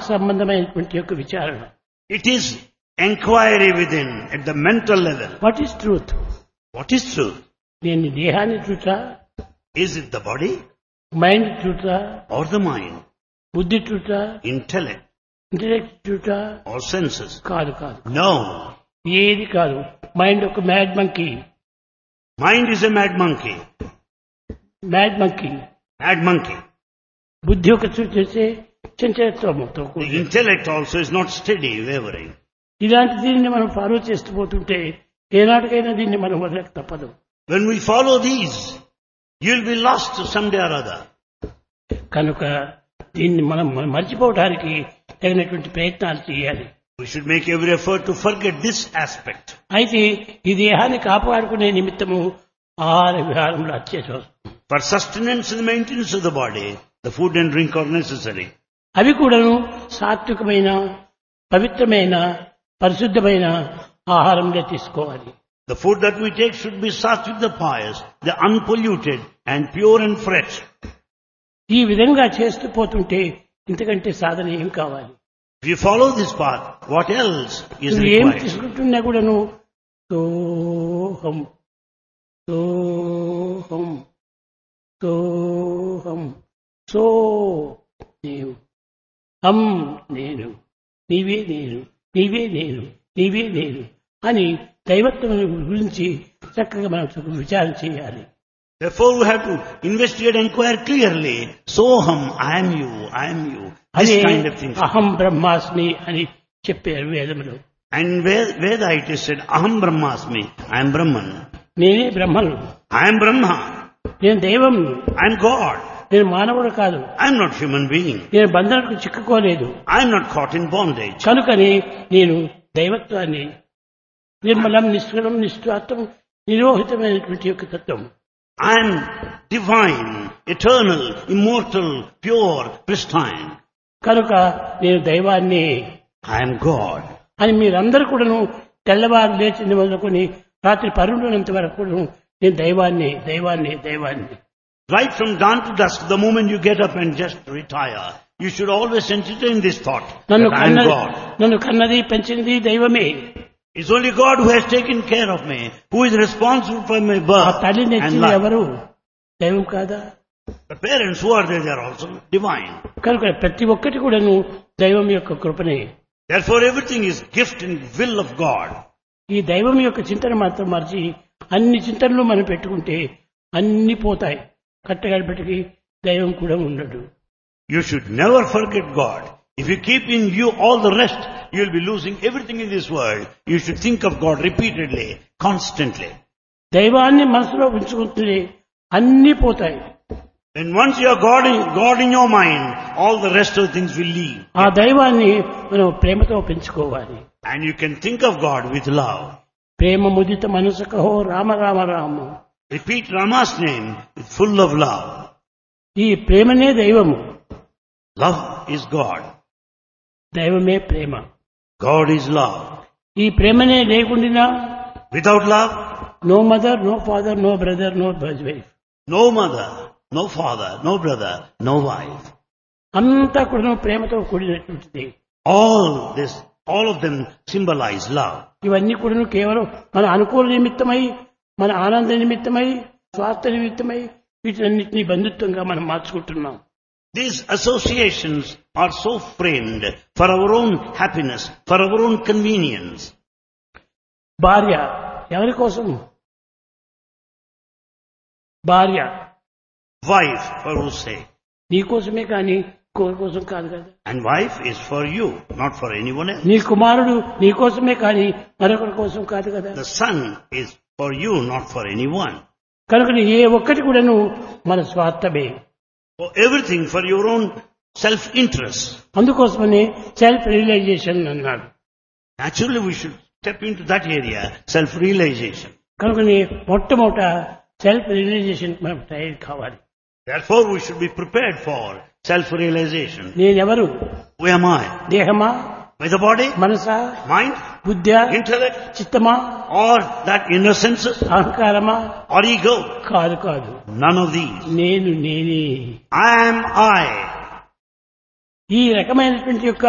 సంబంధమైనటువంటి యొక్క విచారణ It is inquiry within at the mental level. What is truth What is truth? నేను దేహాన్ని ట్రూతా Is it the body mind ట్రూతా or the mind, బుద్ధి ట్రూతా intellect ఇంటలెక్ట్ ట్రూతా or senses? కాదు కాదు No. ఏది కాదు మైండ్ ఒక mad monkey Mind is a mad monkey. Mad monkey Mad monkey. బుద్ధి ఒక చేసే చంచలత్వంతో The కూడి intellect also is not steady, wavering. ఇలాంటి దీనిని మనం ఫాలో చేస్తూ పోతుంటే ఏనాటికైనా దీన్ని మనం వదలక తప్పదు When we follow these, you'll be lost someday or other. కనుక దీన్ని మనం మనం మర్చిపోవడానికి తగినటువంటి ప్రయత్నాలు చేయాలి We should make every effort to forget this aspect. అయితే ఈ దేహాన్ని కాపాడుకునే నిమిత్తము ఆహార విహారంలో అత్యవసరం వస్తుంది For sustenance and maintenance of the body, the food and drink are necessary. అవి కూడాను సాత్వికమైన పవిత్రమైన పరిశుద్ధమైన ఆహారంలో తీసుకోవాలి The food that we take should be sattvic the pious, the unpolluted and pure and fresh. ఈ విధంగా చేస్తూ పోతుంటే ఇంతకంటే సాధన ఏం కావాలి If you follow this path, what else is నువ్వు ఏం required? తీసుకుంటున్నా కూడాను సోహం సోహం సోహం సో నేను హం నేను నీవే నేను నీవే నేను నీవే నేను అని దైవత్వం గురించి చక్కగా మనం విచారణ చేయాలి Therefore we have to investigate and inquire clearly. Soham, I am you, I am you. This అదే kind of things. అహం బ్రహ్మాస్మి అని చెప్పారు వేదములు And Ve- Veda it is said, Aham Brahmasmi, I am Brahman. నేనే బ్రహ్మను I am Brahma. నేను దైవం I am God. నేను మానవుడు కాదు I am not human being. నేను బంధనకు చిక్కుకోలేదు I am not caught in bondage. కనుకని నేను దైవత్వాన్ని నిర్మలం నిష్కలం నిష్ఠాత్వం నిరోహితమైనటువంటి యొక్క తత్వం I am divine, eternal, immortal, pure, pristine. కనుక నేను దైవాన్ని I am God. అని మీరందరూ కూడాను తెల్లవారు లేచింది మొదలుకొని రాత్రి పరుండునంత వరకు కూడాను నేను దైవాన్ని దైవాన్ని దైవాన్ని Right from dawn to dusk, the moment you get up and just retire, you should always entertain this thought నన్ను that I am కన్నది God. నన్ను కన్నది పెంచింది దైవమే It's only God who has taken care of me, who is responsible for my ఆ birth తల్లి and నెచ్చింది life. ఎవరు దైవం కాదా The parents who are there, they are also divine. కనుక ప్రతి ఒక్కటి కూడాను దైవం యొక్క కృపనే Therefore everything is gift and will of God. ఈ దైవం యొక్క చింతన మాత్రం మర్చి అన్ని చింతనలు మనం పెట్టుకుంటే అన్ని పోతాయి కట్టగడపటికి దైవం కూడా ఉండడు You should never forget God. If you keep in view all the rest, you will be losing everything in this world. You should think of God repeatedly, constantly. దైవాన్ని మనసులో ఉంచుకుంటే అన్ని పోతాయి And once you are God in, God in your mind, all the rest of the things will leave. ఆ దైవాన్ని మనం ప్రేమతో పెంచుకోవాలి And you can think of God with love. ప్రేమ ముదిత మనసు కహో Rama Rama Rama Repeat Rama's name with full of love. ఈ ప్రేమనే దైవము Love is God. దైవమే ప్రేమ God is love. ఈ ప్రేమనే లేకుండా Without love, no mother no father no brother no wife no mother, no father, no brother, no wife. అంతా కూడా ప్రేమతో కూడినటువంటిది All this, all of them symbolize love. ఇవన్నీ కూడా కేవలం మన అనుకూల నిమిత్తమై మన ఆనంద నిమిత్తమై స్వార్థ నిమిత్తమై వీటన్నిటినీ బంధుత్వంగా మనం మార్చుకుంటున్నాం These associations are so framed for our own happiness, for our own convenience. భార్య ఎవరి కోసం భార్య Wife, for whose sake? నీ కోసమే కానీ కోరి కోసం కాదు కదా And wife is for you, not for anyone else. నీ కుమారుడు నీ కోసమే కానీ మరొకరి కోసం కాదు కదా The son is for you, not for anyone. కనుక ఏ ఒక్కటి కూడాను మన స్వార్థమే For everything for your own self-interest. అందుకోసమని సెల్ఫ్ రియలైజేషన్ అన్నాడు Naturally, we should step into that area, self-realization. కనుక మొట్టమొదట సెల్ఫ్ రియలైజేషన్ మనం తయారు కావాలి Therefore, we should be prepared for self-realization. నేనెవరు Who am I? దేహమా By the body, Manasa mind, Buddha intellect, చిత్తమా or that inner senses, అహంకారమా or ego? కాదు కాదు None of these. నేను నేనే I am I. ఈ రకమైనటువంటి యొక్క